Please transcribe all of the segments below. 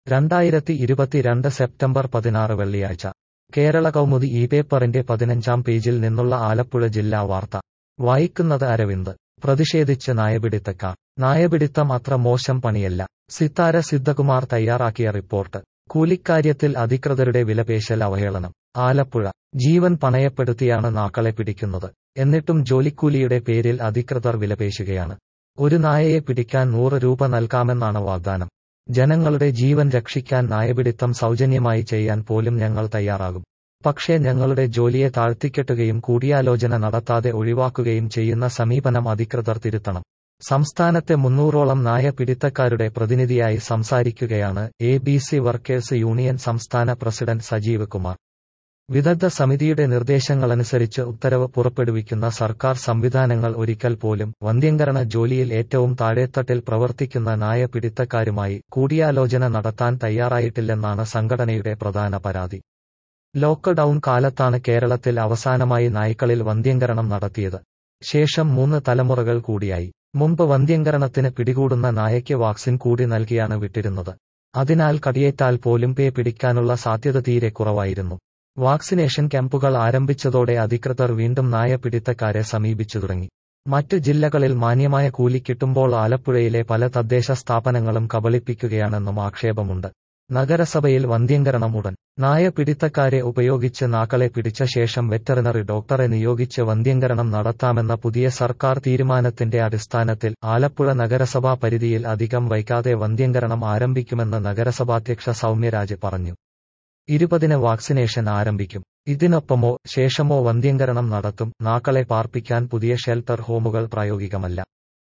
രണ്ടായിരത്തി ഇരുപത്തിരണ്ട് സെപ്റ്റംബർ പതിനാറ് വെള്ളിയാഴ്ച കേരള കൗമുദി ഈ പേപ്പറിന്റെ പതിനഞ്ചാം പേജിൽ നിന്നുള്ള ആലപ്പുഴ ജില്ലാ വാർത്ത വായിക്കുന്നത് അരവിന്ദ് പ്രതിഷേധിച്ച് നായപിടിത്തക്കാർ നായപിടിത്തം അത്ര മോശം പണിയല്ല സിത്താര സിദ്ധകുമാർ തയ്യാറാക്കിയ റിപ്പോർട്ട് കൂലിക്കാര്യത്തിൽ അധികൃതരുടെ വിലപേശൽ അവഹേളനം ആലപ്പുഴ ജീവൻ പണയപ്പെടുത്തിയാണ് നാക്കളെ പിടിക്കുന്നത് എന്നിട്ടും ജോലിക്കൂലിയുടെ പേരിൽ അധികൃതർ വിലപേശുകയാണ് ഒരു നായയെ പിടിക്കാൻ നൂറ് രൂപ നൽകാമെന്നാണ് വാഗ്ദാനം ജനങ്ങളുടെ ജീവൻ രക്ഷിക്കാൻ നായപിടിത്തം സൗജന്യമായി ചെയ്യാൻ പോലും ഞങ്ങൾ തയ്യാറാകും പക്ഷേ ഞങ്ങളുടെ ജോലിയെ താഴ്ത്തിക്കെട്ടുകയും കൂടിയാലോചന നടത്താതെ ഒഴിവാക്കുകയും ചെയ്യുന്ന സമീപനം അധികൃതർ തിരുത്തണം സംസ്ഥാനത്തെ മുന്നൂറോളം നായ പിടിത്തക്കാരുടെ പ്രതിനിധിയായി സംസാരിക്കുകയാണ് A B C workers union സംസ്ഥാന പ്രസിഡന്റ് സജീവ് കുമാർ വിദഗ്ധ സമിതിയുടെ നിർദ്ദേശങ്ങളനുസരിച്ച് ഉത്തരവ് പുറപ്പെടുവിക്കുന്ന സർക്കാർ സംവിധാനങ്ങൾ ഒരിക്കൽ പോലും വന്ധ്യംകരണ ജോലിയിൽ ഏറ്റവും താഴേത്തട്ടിൽ പ്രവർത്തിക്കുന്ന നായ പിടിത്തക്കാരുമായി കൂടിയാലോചന നടത്താൻ തയ്യാറായിട്ടില്ലെന്നാണ് സംഘടനയുടെ പ്രധാന പരാതി ലോക്ക്ഡൌൺ കാലത്താണ് കേരളത്തിൽ അവസാനമായി നായ്ക്കളിൽ വന്ധ്യംകരണം നടത്തിയത് ശേഷം മൂന്ന് തലമുറകൾ കൂടിയായി മുമ്പ് വന്ധ്യംകരണത്തിന് പിടികൂടുന്ന നായയ്ക്ക് വാക്സിൻ കൂടി നൽകിയാണ് വിട്ടിരുന്നത് അതിനാൽ കടിയേറ്റാൽ പോലും പേ പിടിക്കാനുള്ള സാധ്യത തീരെ കുറവായിരുന്നു വാക്സിനേഷൻ ക്യാമ്പുകൾ ആരംഭിച്ചതോടെ അധികൃതർ വീണ്ടും നായ പിടിത്തക്കാരെ സമീപിച്ചു തുടങ്ങി മറ്റ് ജില്ലകളിൽ മാന്യമായ കൂലി കിട്ടുമ്പോൾ ആലപ്പുഴയിലെ പല തദ്ദേശ സ്ഥാപനങ്ങളും കബളിപ്പിക്കുകയാണെന്നും ആക്ഷേപമുണ്ട് നഗരസഭയിൽ വന്ധ്യംകരണം ഉടൻ നായ പിടിത്തക്കാരെ ഉപയോഗിച്ച് നാക്കളെ പിടിച്ച ശേഷം വെറ്ററിനറി ഡോക്ടറെ നിയോഗിച്ച് വന്ധ്യംകരണം നടത്താമെന്ന പുതിയ സർക്കാർ തീരുമാനത്തിന്റെ അടിസ്ഥാനത്തിൽ ആലപ്പുഴ നഗരസഭാ പരിധിയിൽ അധികം വൈകാതെ വന്ധ്യംകരണം ആരംഭിക്കുമെന്ന് നഗരസഭാധ്യക്ഷ സൗമ്യരാജ് പറഞ്ഞു ഇരുപതിന് വാക്സിനേഷൻ ആരംഭിക്കും ഇതിനൊപ്പമോ ശേഷമോ വന്ധ്യംകരണം നടത്തും നാക്കളെ പാർപ്പിക്കാൻ പുതിയ ഷെൽട്ടർ ഹോമുകൾ പ്രായോഗികമല്ല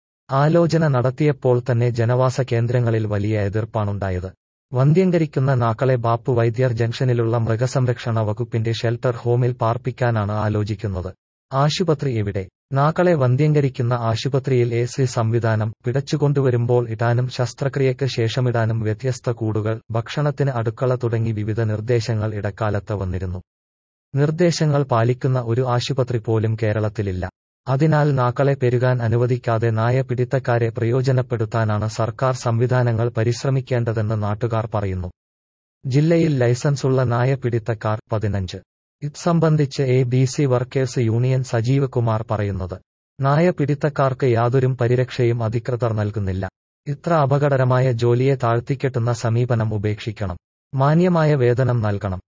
ആലോചന നടത്തിയപ്പോൾ തന്നെ ജനവാസ കേന്ദ്രങ്ങളിൽ വലിയ എതിർപ്പാണുണ്ടായത് വന്ധ്യംകരിക്കുന്ന നാക്കളെ ബാപ്പു വൈദ്യർ ജംഗ്ഷനിലുള്ള മൃഗസംരക്ഷണ വകുപ്പിന്റെ ഷെൽട്ടർ ഹോമിൽ പാർപ്പിക്കാനാണ് ആലോചിക്കുന്നത് ആശുപത്രി എവിടെ നാക്കളെ വന്ധ്യംകരിക്കുന്ന ആശുപത്രിയിൽ എ സി സംവിധാനം പിടച്ചുകൊണ്ടുവരുമ്പോൾ ഇടാനും ശസ്ത്രക്രിയയ്ക്ക് ശേഷമിടാനും വ്യത്യസ്ത കൂടുകൾ ഭക്ഷണത്തിന് അടുക്കള തുടങ്ങി വിവിധ നിർദ്ദേശങ്ങൾ ഇടക്കാലത്ത് വന്നിരുന്നു നിർദ്ദേശങ്ങൾ പാലിക്കുന്ന ഒരു ആശുപത്രി പോലും കേരളത്തിലില്ല അതിനാൽ നാക്കളെ പെരുകാൻ അനുവദിക്കാതെ നായ പിടിത്തക്കാരെ പ്രയോജനപ്പെടുത്താനാണ് സർക്കാർ സംവിധാനങ്ങൾ പരിശ്രമിക്കേണ്ടതെന്ന് നാട്ടുകാർ പറയുന്നു ജില്ലയിൽ ലൈസൻസുള്ള നായ പിടിത്തക്കാർ പതിനഞ്ച് ഇത് സംബന്ധിച്ച് A B C workers union Sajeev Kumar പറയുന്നത് നായ പിടിത്തക്കാർക്ക് യാതൊരു പരിരക്ഷയും അധികൃതർ നൽകുന്നില്ല ഇത്ര അപകടകരമായ ജോലിയെ താഴ്ത്തിക്കെട്ടുന്ന സമീപനം ഉപേക്ഷിക്കണം മാന്യമായ വേതനം നൽകണം